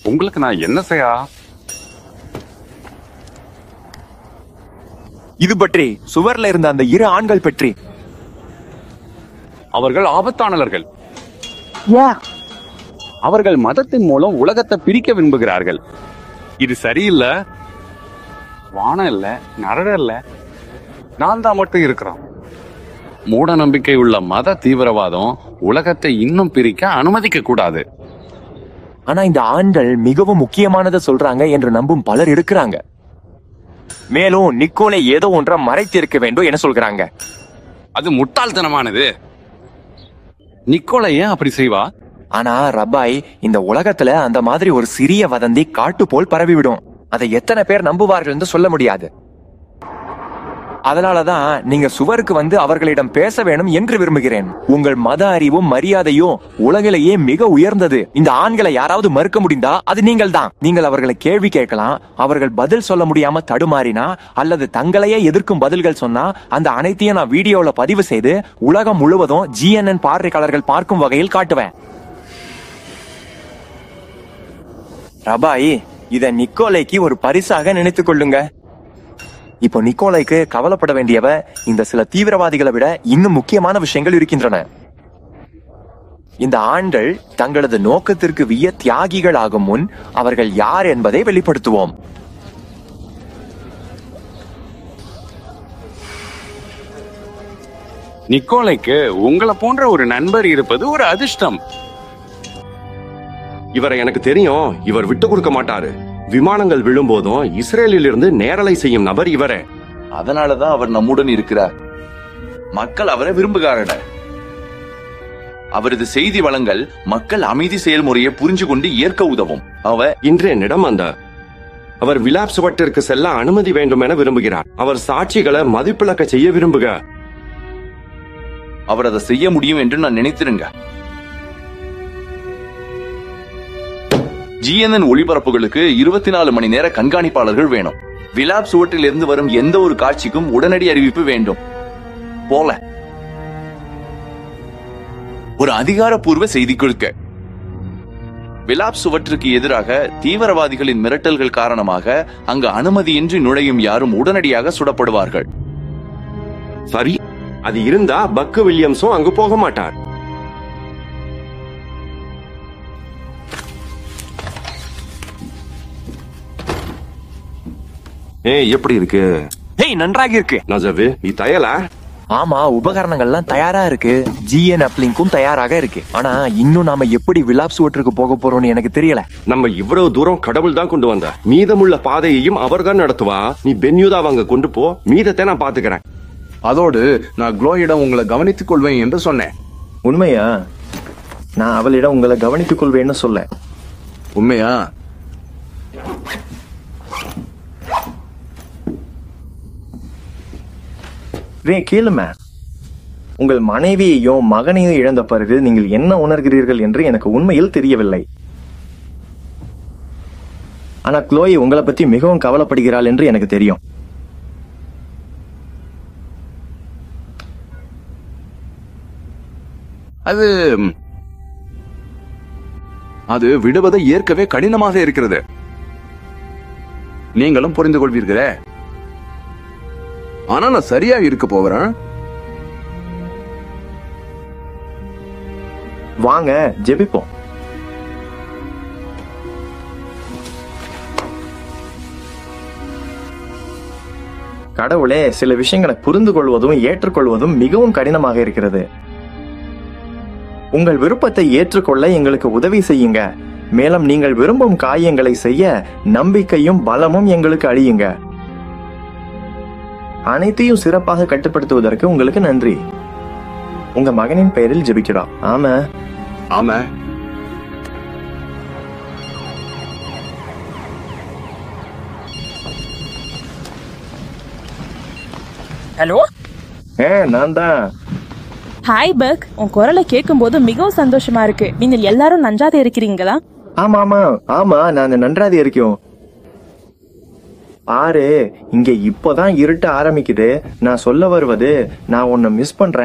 உங்களுக்கு நான் என்ன செய்யா இது பற்றி சுவர்ல இருந்த அந்த இரு ஆண்கள் பற்றி அவர்கள் ஆபத்தானவர்கள் அவர்கள் மதத்தின் மூலம் உலகத்தை பிரிக்க விரும்புகிறார்கள் இது சரியில்லை வானம் இல்ல நரட இல்ல நான் தான் மட்டும் இருக்கிறோம் மூட நம்பிக்கை உள்ள மத தீவிரவாதம் உலகத்தை இன்னும் பிரிக்க அனுமதிக்க கூடாது ஆனா இந்த ஆண்கள் மிகவும் முக்கியமானதை சொல்றாங்க என்று நம்பும் பலர் இருக்கிறாங்க மேலும் நிக்கோலை ஏதோ ஒன்றை மறைத்திருக்க வேண்டும் என சொல்கிறாங்க அது முட்டாள்தனமானது நிக்கோலை ஏன் அப்படி செய்வா ஆனா ரபாய் இந்த உலகத்துல அந்த மாதிரி ஒரு சிறிய வதந்தி காட்டு போல் பரவிவிடும் அதை எத்தனை பேர் நம்புவார்கள் என்று சொல்ல முடியாது அதனாலதான் நீங்க சுவருக்கு வந்து அவர்களிடம் பேச வேணும் என்று விரும்புகிறேன் உங்கள் மத அறிவும் மரியாதையும் உலகிலேயே மிக உயர்ந்தது இந்த ஆண்களை யாராவது மறுக்க முடிந்தா அது நீங்கள் தான் நீங்கள் அவர்களை கேள்வி கேட்கலாம் அவர்கள் பதில் சொல்ல முடியாம தடுமாறினா அல்லது தங்களையே எதிர்க்கும் பதில்கள் சொன்னா அந்த அனைத்தையும் நான் வீடியோல பதிவு செய்து உலகம் முழுவதும் ஜிஎன்என் பார்வையாளர்கள் பார்க்கும் வகையில் காட்டுவேன் ரபாய் இத நிக்கோலைக்கு ஒரு பரிசாக நினைத்துக் கொள்ளுங்க இப்போ நிக்கோலைக்கு கவலைப்பட வேண்டியவ இந்த சில தீவிரவாதிகளை விட இன்னும் முக்கியமான விஷயங்கள் இருக்கின்றன இந்த ஆண்கள் தங்களது நோக்கத்திற்கு விய தியாகிகள் ஆகும் முன் அவர்கள் யார் என்பதை வெளிப்படுத்துவோம் நிக்கோலைக்கு உங்களை போன்ற ஒரு நண்பர் இருப்பது ஒரு அதிர்ஷ்டம் இவரை எனக்கு தெரியும் இவர் விட்டு கொடுக்க மாட்டாரு விமானங்கள் விழும்போதும் இஸ்ரேலில் இருந்து நேரலை செய்யும் நபர் இவரே அதனாலதான் அவர் நம்முடன் இருக்கிறார் மக்கள் அவரை விரும்புகிறார்கள் அவரது செய்தி வளங்கள் மக்கள் அமைதி செயல்முறையை புரிஞ்சு கொண்டு ஏற்க உதவும் அவ இன்று என்னிடம் அந்த அவர் விலாப் சுவட்டிற்கு செல்ல அனுமதி வேண்டும் என விரும்புகிறார் அவர் சாட்சிகளை மதிப்பிழக்க செய்ய விரும்புக அவர் அதை செய்ய முடியும் என்று நான் நினைத்திருங்க ஜிஎன்என் ஒளிபரப்புகளுக்கு இருபத்தி நாலு மணி நேர கண்காணிப்பாளர்கள் வேணும் விலாப் சுவற்றில் இருந்து வரும் எந்த ஒரு காட்சிக்கும் உடனடி அறிவிப்பு வேண்டும் போல ஒரு அதிகாரப்பூர்வ செய்தி கொடுக்க விலாப் சுவற்றுக்கு எதிராக தீவிரவாதிகளின் மிரட்டல்கள் காரணமாக அங்கு அனுமதியின்றி நுழையும் யாரும் உடனடியாக சுடப்படுவார்கள் சரி அது இருந்தா பக்கு வில்லியம்ஸும் அங்கு போக மாட்டார் ஏய் எப்படி இருக்கு ஹேய் நன்றாக இருக்கு நஜவு நீ தயலா ஆமா உபகரணங்கள்லாம் தயாரா இருக்கு ஜிஎன் அப்லிங்கும் தயாராக இருக்கு ஆனா இன்னும் நாம எப்படி விலாப் சுவற்றுக்கு போக போறோம்னு எனக்கு தெரியல நம்ம இவ்வளவு தூரம் கடவுள் தான் கொண்டு வந்த மீதமுள்ள பாதையையும் அவர்தான் நடத்துவா நீ பென்யூதாவை அங்க கொண்டு போ மீதத்தை நான் பாத்துக்கிறேன் அதோடு நான் குளோயிடம் உங்களை கவனித்துக் கொள்வேன் என்று சொன்னேன் உண்மையா நான் அவளிடம் உங்களை கவனித்துக் கொள்வேன்னு சொல்ல உண்மையா ரே கேளுமே உங்கள் மனைவியையும் மகனையும் இழந்த பிறகு நீங்கள் என்ன உணர்கிறீர்கள் என்று எனக்கு உண்மையில் தெரியவில்லை ஆனா க்ளோயி உங்களை பத்தி மிகவும் கவலைப்படுகிறாள் என்று எனக்கு தெரியும் அது அது விடுவதை ஏற்கவே கடினமாக இருக்கிறது நீங்களும் புரிந்து கொள்வீர்களே ஆனா நான் சரியா இருக்க போகிறேன் வாங்க ஜெபிப்போம் கடவுளே சில விஷயங்களை புரிந்து கொள்வதும் ஏற்றுக்கொள்வதும் மிகவும் கடினமாக இருக்கிறது உங்கள் விருப்பத்தை ஏற்றுக்கொள்ள எங்களுக்கு உதவி செய்யுங்க மேலும் நீங்கள் விரும்பும் காரியங்களை செய்ய நம்பிக்கையும் பலமும் எங்களுக்கு அழியுங்க அனைத்தையும் சிறப்பாக கட்டுப்படுத்துவதற்கு உங்களுக்கு நன்றி உங்க மகனின் பெயரில் ஜெபிக்கிறோம் ஆமா ஆமா ஹலோ ஏ நான் தான் ஹாய் பக் உன் குரலை கேட்கும்போது மிகவும் சந்தோஷமா இருக்கு நீங்கள் எல்லாரும் நன்றாக இருக்கிறீங்களா ஆமா ஆமா ஆமா நான் நன்றாதி இருக்கோம் பாரு இங்க இப்போதான் இருட்ட ஆரம்பிக்குது நான் சொல்ல வருவது நான் உன்னை மிஸ் பண்றேன்